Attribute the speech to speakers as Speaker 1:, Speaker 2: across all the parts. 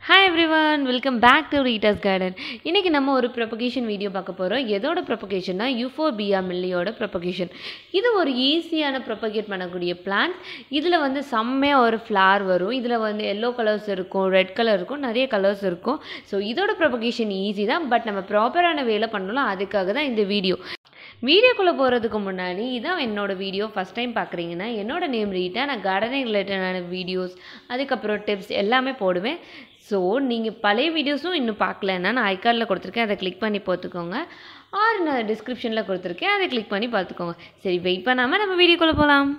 Speaker 1: hi everyone welcome back to Rita's garden இன்றைக்கி நம்ம ஒரு ப்ரொபகேஷன் வீடியோ பார்க்க போகிறோம் எதோட ப்ரொபகேஷன்னா யூஃபோபியா மில்லியோட ப்ரொபகேஷன் இது ஒரு ஈஸியான ப்ரொபகேட் பண்ணக்கூடிய பிளான்ட் இதில் வந்து செம்மையாக ஒரு ஃப்ளார் வரும் இதில் வந்து எல்லோ கலர்ஸ் இருக்கும் ரெட் கலர் இருக்கும் நிறைய கலர்ஸ் இருக்கும் ஸோ இதோட ப்ரொபகேஷன் ஈஸி தான் பட் நம்ம ப்ராப்பரான வேலை பண்ணலாம் அதுக்காக தான் இந்த வீடியோ வீடியோக்குள்ளே போகிறதுக்கு முன்னாடி இதான் என்னோட வீடியோ ஃபஸ்ட் டைம் பார்க்குறீங்கன்னா என்னோட நேம் ரீட்டா நான் கார்டனிங் ரிலேட்டடான வீடியோஸ் அதுக்கப்புறம் டிப்ஸ் எல்லாமே போடுவேன் ஸோ நீங்கள் பழைய வீடியோஸும் இன்னும் பார்க்கலன்னா நான் ஐகார்டில் கொடுத்துருக்கேன் அதை கிளிக் பண்ணி பார்த்துக்கோங்க ஆர் நான் டிஸ்கிரிப்ஷனில் கொடுத்துருக்கேன் அதை கிளிக் பண்ணி பார்த்துக்கோங்க சரி வெயிட் பண்ணாமல் நம்ம வீடியோக்குள்ளே போகலாம்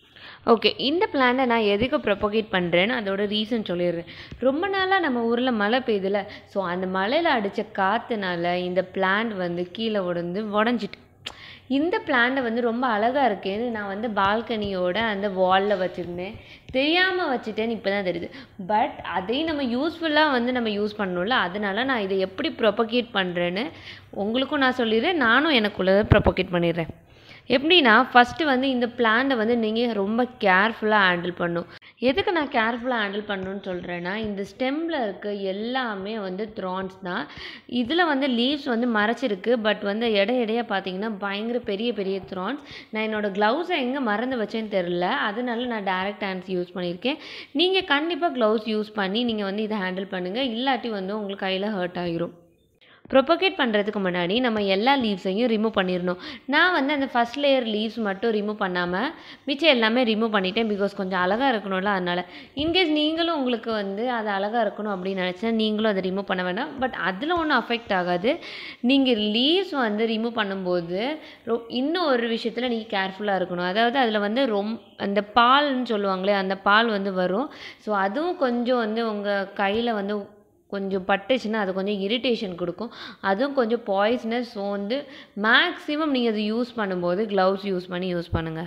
Speaker 1: ஓகே இந்த பிளானை நான் எதுக்கு ப்ரொபகேட் பண்ணுறேன்னு அதோட ரீசன் சொல்லிடுறேன் ரொம்ப நாளாக நம்ம ஊரில் மழை பெய்யுதுல ஸோ அந்த மழையில் அடித்த காற்றுனால இந்த பிளான்ட் வந்து கீழே உடந்து உடஞ்சிட்டு இந்த பிளான்ட்டை வந்து ரொம்ப அழகாக இருக்கேன்னு நான் வந்து பால்கனியோட அந்த வாலில் வச்சுருந்தேன் தெரியாமல் வச்சுட்டேன்னு இப்போ தான் தெரியுது பட் அதையும் நம்ம யூஸ்ஃபுல்லாக வந்து நம்ம யூஸ் பண்ணணும்ல அதனால நான் இதை எப்படி ப்ரொபகேட் பண்ணுறேன்னு உங்களுக்கும் நான் சொல்லிடுறேன் நானும் எனக்குள்ளே ப்ரொபகேட் பண்ணிடுறேன் எப்படின்னா ஃபஸ்ட்டு வந்து இந்த பிளான்ட்டை வந்து நீங்கள் ரொம்ப கேர்ஃபுல்லாக ஹேண்டில் பண்ணும் எதுக்கு நான் கேர்ஃபுல்லாக ஹேண்டில் பண்ணணும்னு சொல்கிறேன்னா இந்த ஸ்டெம்மில் இருக்க எல்லாமே வந்து த்ரான்ஸ் தான் இதில் வந்து லீவ்ஸ் வந்து மறைச்சிருக்கு பட் வந்து இட இடையா பார்த்தீங்கன்னா பயங்கர பெரிய பெரிய த்ரான்ஸ் நான் என்னோடய க்ளவுஸை எங்கே மறந்து வச்சேன்னு தெரில அதனால நான் டேரெக்ட் ஹேண்ட்ஸ் யூஸ் பண்ணியிருக்கேன் நீங்கள் கண்டிப்பாக க்ளவுஸ் யூஸ் பண்ணி நீங்கள் வந்து இதை ஹேண்டில் பண்ணுங்கள் இல்லாட்டி வந்து உங்களுக்கு கையில் ஹர்ட் ஆகிரும் ப்ரொபகேட் பண்ணுறதுக்கு முன்னாடி நம்ம எல்லா லீவ்ஸையும் ரிமூவ் பண்ணிடணும் நான் வந்து அந்த ஃபஸ்ட் லேயர் லீவ்ஸ் மட்டும் ரிமூவ் பண்ணாமல் மிச்சம் எல்லாமே ரிமூவ் பண்ணிட்டேன் பிகாஸ் கொஞ்சம் அழகாக இருக்கணும்ல அதனால் இன்கேஸ் நீங்களும் உங்களுக்கு வந்து அது அழகாக இருக்கணும் அப்படின்னு நினச்சா நீங்களும் அதை ரிமூவ் பண்ண வேண்டாம் பட் அதில் ஒன்றும் அஃபெக்ட் ஆகாது நீங்கள் லீவ்ஸ் வந்து ரிமூவ் பண்ணும்போது ரொ இன்னும் ஒரு விஷயத்தில் நீங்கள் கேர்ஃபுல்லாக இருக்கணும் அதாவது அதில் வந்து ரொம் அந்த பால்னு சொல்லுவாங்களே அந்த பால் வந்து வரும் ஸோ அதுவும் கொஞ்சம் வந்து உங்கள் கையில் வந்து கொஞ்சம் பட்டுச்சுன்னா அது கொஞ்சம் இரிட்டேஷன் கொடுக்கும் அதுவும் கொஞ்சம் பாய்ஸ்னஸ் ஸோ வந்து மேக்ஸிமம் நீங்கள் அதை யூஸ் பண்ணும்போது க்ளவுஸ் யூஸ் பண்ணி யூஸ் பண்ணுங்கள்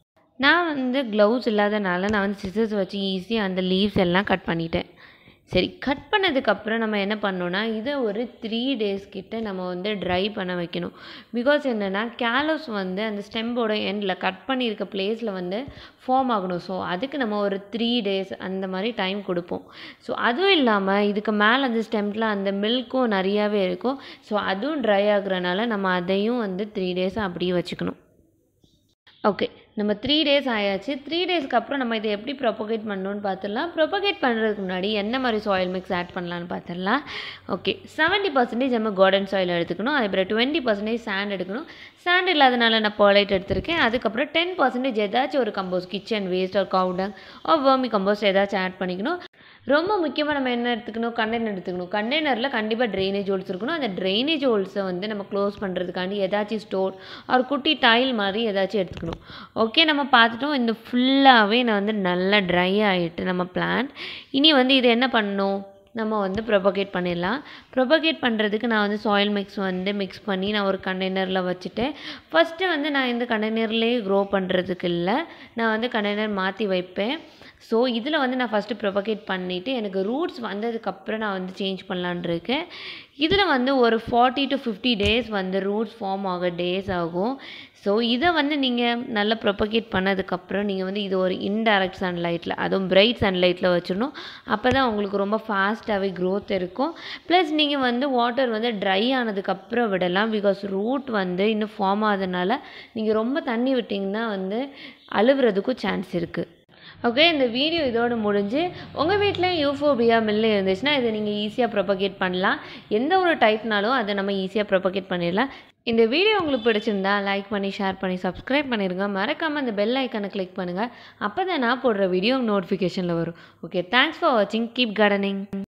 Speaker 1: நான் வந்து க்ளவுஸ் இல்லாதனால நான் வந்து சிசர்ஸ் வச்சு ஈஸியாக அந்த லீவ்ஸ் எல்லாம் கட் பண்ணிட்டேன் சரி கட் பண்ணதுக்கப்புறம் நம்ம என்ன பண்ணோன்னா இதை ஒரு த்ரீ டேஸ் கிட்ட நம்ம வந்து ட்ரை பண்ண வைக்கணும் பிகாஸ் என்னென்னா கேலோஸ் வந்து அந்த ஸ்டெம்போட எண்டில் கட் பண்ணியிருக்க பிளேஸில் வந்து ஃபார்ம் ஆகணும் ஸோ அதுக்கு நம்ம ஒரு த்ரீ டேஸ் அந்த மாதிரி டைம் கொடுப்போம் ஸோ அதுவும் இல்லாமல் இதுக்கு மேலே அந்த ஸ்டெம்பில் அந்த மில்க்கும் நிறையாவே இருக்கும் ஸோ அதுவும் ட்ரை ஆகுறனால நம்ம அதையும் வந்து த்ரீ டேஸ் அப்படியே வச்சுக்கணும் ஓகே நம்ம த்ரீ டேஸ் ஆயாச்சு த்ரீ டேஸ்க்கு அப்புறம் நம்ம இதை எப்படி ப்ரொபகேட் பண்ணணும்னு பார்த்துடலாம் ப்ரொபகேட் பண்ணுறதுக்கு முன்னாடி என்ன மாதிரி சாயில் மிக்ஸ் ஆட் பண்ணலான்னு பார்த்துடலாம் ஓகே செவன்ட்டி பர்சன்டேஜ் நம்ம கார்டன் சாயில் எடுத்துக்கணும் அதுக்கப்புறம் டுவெண்ட்டி பர்சன்டேஜ் சாண்ட் எடுக்கணும் சாண்ட் இல்லாதனால நான் பர்லைட் எடுத்திருக்கேன் அதுக்கப்புறம் டென் பர்சன்டேஜ் ஏதாச்சும் ஒரு கம்போஸ் கிச்சன் வேஸ்ட் ஒரு கவுடங் ஒரு வேர்மி கம்போஸ்ட் ஏதாச்சும் ஆட் பண்ணிக்கணும் ரொம்ப முக்கியமாக நம்ம என்ன எடுத்துக்கணும் கண்டெய்னர் எடுத்துக்கணும் கண்டெய்னரில் கண்டிப்பாக ட்ரைனேஜ் ஹோல்ஸ் இருக்கணும் அந்த ட்ரைனேஜ் ஹோல்ஸை வந்து நம்ம க்ளோஸ் பண்ணுறதுக்காண்டி ஏதாச்சும் ஸ்டோர் ஒரு குட்டி டைல் மாதிரி ஏதாச்சும் எடுத்துக்கணும் ஓகே நம்ம பார்த்துட்டோம் இந்த ஃபுல்லாகவே நான் வந்து நல்லா ட்ரை ஆகிட்டு நம்ம பிளான்ட் இனி வந்து இது என்ன பண்ணணும் நம்ம வந்து ப்ரொபகேட் பண்ணிடலாம் ப்ரொபகேட் பண்ணுறதுக்கு நான் வந்து சாயில் மிக்ஸ் வந்து மிக்ஸ் பண்ணி நான் ஒரு கண்டெய்னரில் வச்சுட்டேன் ஃபஸ்ட்டு வந்து நான் இந்த கண்டெய்னர்லேயே க்ரோ பண்ணுறதுக்கு இல்லை நான் வந்து கண்டெய்னர் மாற்றி வைப்பேன் ஸோ இதில் வந்து நான் ஃபஸ்ட்டு ப்ரொபகேட் பண்ணிவிட்டு எனக்கு ரூட்ஸ் வந்ததுக்கப்புறம் நான் வந்து சேஞ்ச் பண்ணலான் இருக்கேன் இதில் வந்து ஒரு ஃபார்ட்டி டு ஃபிஃப்டி டேஸ் வந்து ரூட்ஸ் ஃபார்ம் ஆக டேஸ் ஆகும் ஸோ இதை வந்து நீங்கள் நல்லா ப்ரொபகேட் பண்ணதுக்கப்புறம் நீங்கள் வந்து இது ஒரு இன்டைரக்ட் சன்லைட்டில் அதுவும் பிரைட் சன்லைட்டில் வச்சிடணும் அப்போ தான் உங்களுக்கு ரொம்ப ஃபாஸ்ட்டாகவே க்ரோத் இருக்கும் ப்ளஸ் நீங்கள் வந்து வாட்டர் வந்து ட்ரை ஆனதுக்கப்புறம் விடலாம் பிகாஸ் ரூட் வந்து இன்னும் ஃபார்ம் ஆகுதுனால நீங்கள் ரொம்ப தண்ணி விட்டிங்கன்னா வந்து அழுகுறதுக்கும் சான்ஸ் இருக்குது ஓகே இந்த வீடியோ இதோடு முடிஞ்சு உங்கள் வீட்டில் யூஃபோபியா மில்லு இருந்துச்சுன்னா இதை நீங்கள் ஈஸியாக ப்ரொபகேட் பண்ணலாம் எந்த ஒரு டைப்னாலும் அதை நம்ம ஈஸியாக ப்ரொபகேட் பண்ணிடலாம் இந்த வீடியோ உங்களுக்கு பிடிச்சிருந்தா லைக் பண்ணி ஷேர் பண்ணி சப்ஸ்கிரைப் பண்ணிடுங்க மறக்காமல் அந்த பெல் ஐக்கனை கிளிக் பண்ணுங்கள் அப்போ தான் நான் போடுற வீடியோ நோட்டிஃபிகேஷனில் வரும் ஓகே தேங்க்ஸ் ஃபார் வாட்சிங் கீப் கார்டனிங்